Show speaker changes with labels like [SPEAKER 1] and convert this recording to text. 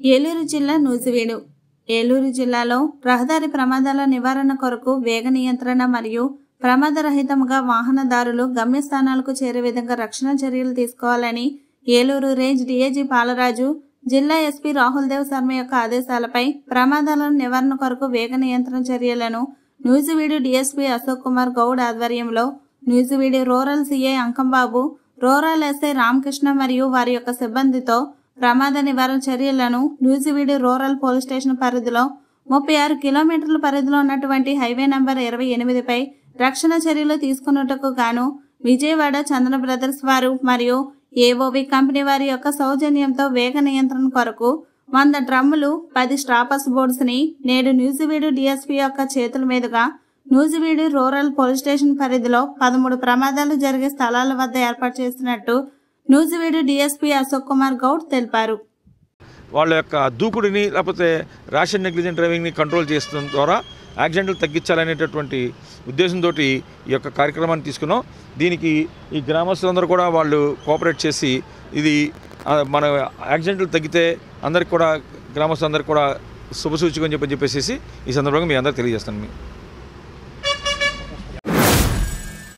[SPEAKER 1] ఏలూరు జిల్లా నూజివీడు ఏలూరు జిల్లాలో రహదారి ప్రమాదాల నివారణ కొరకు వేగ నియంత్రణ మరియు ప్రమాదరహితంగా వాహనదారులు గమ్యస్థానాలకు చేరే విధంగా రక్షణ చర్యలు తీసుకోవాలని ఏలూరు రేంజ్ డీఏజీ పాలరాజు జిల్లా ఎస్పీ రాహుల్ దేవ్ శర్మ యొక్క ఆదేశాలపై ప్రమాదాల నివారణ కొరకు వేగ నియంత్రణ చర్యలను నూజివీడు డీఎస్పీ అశోక్ కుమార్ గౌడ్ ఆధ్వర్యంలో Nuzvid rural CI Ankambabu rural SI Ramakrishna మరియు వారి యొక్క సిబ్బందితో ప్రమాద నివారణ చర్యలను నూజివీడు రూరల్ పోలీస్ స్టేషన్ పరిధిలో ముప్పై ఆరు కిలోమీటర్ల పరిధిలో ఉన్నటువంటి హైవే నంబర్ ఇరవై ఎనిమిదిపై రక్షణ చర్యలు తీసుకున్నట్టుకు గాను విజయవాడ చందన బ్రదర్స్ వారు మరియు ఏఓవి కంపెనీ వారి యొక్క సౌజన్యంతో వేగ నియంత్రణ కొరకు వంద డ్రమ్ములు పది స్ట్రాపర్స్ బోర్డ్స్ ని నేడు న్యూజివీడు డిఎస్పీ యొక్క చేతుల మీదుగా నూజివీడు రూరల్ పోలీస్ స్టేషన్ పరిధిలో పదమూడు ప్రమాదాలు జరిగే స్థలాల వద్ద ఏర్పాటు చేసినట్టు నూజివీడు డిఎస్పీ అశోక్ కుమార్ గౌడ్ తెలిపారు
[SPEAKER 2] వాళ్ళ యొక్క దూకుడిని లేకపోతే ర్యాషన్ నెగ్లిజెంట్ డ్రైవింగ్ని కంట్రోల్ చేసడం ద్వారా యాక్సిడెంట్లు తగ్గించాలనేటటువంటి ఉద్దేశంతో ఈ యొక్క కార్యక్రమాన్ని తీసుకున్నాం దీనికి ఈ గ్రామస్తులందరూ కూడా వాళ్ళు కోఆపరేట్ చేసి ఇది ఆ, మన యాక్సిడెంట్లు తగ్గితే అందరికి కూడా గ్రామస్తులందరికీ కూడా శుభసూచకం చెప్పని చెప్పేసి ఈ సందర్భంగా మీ అందరికి తెలియజేస్తాను మీ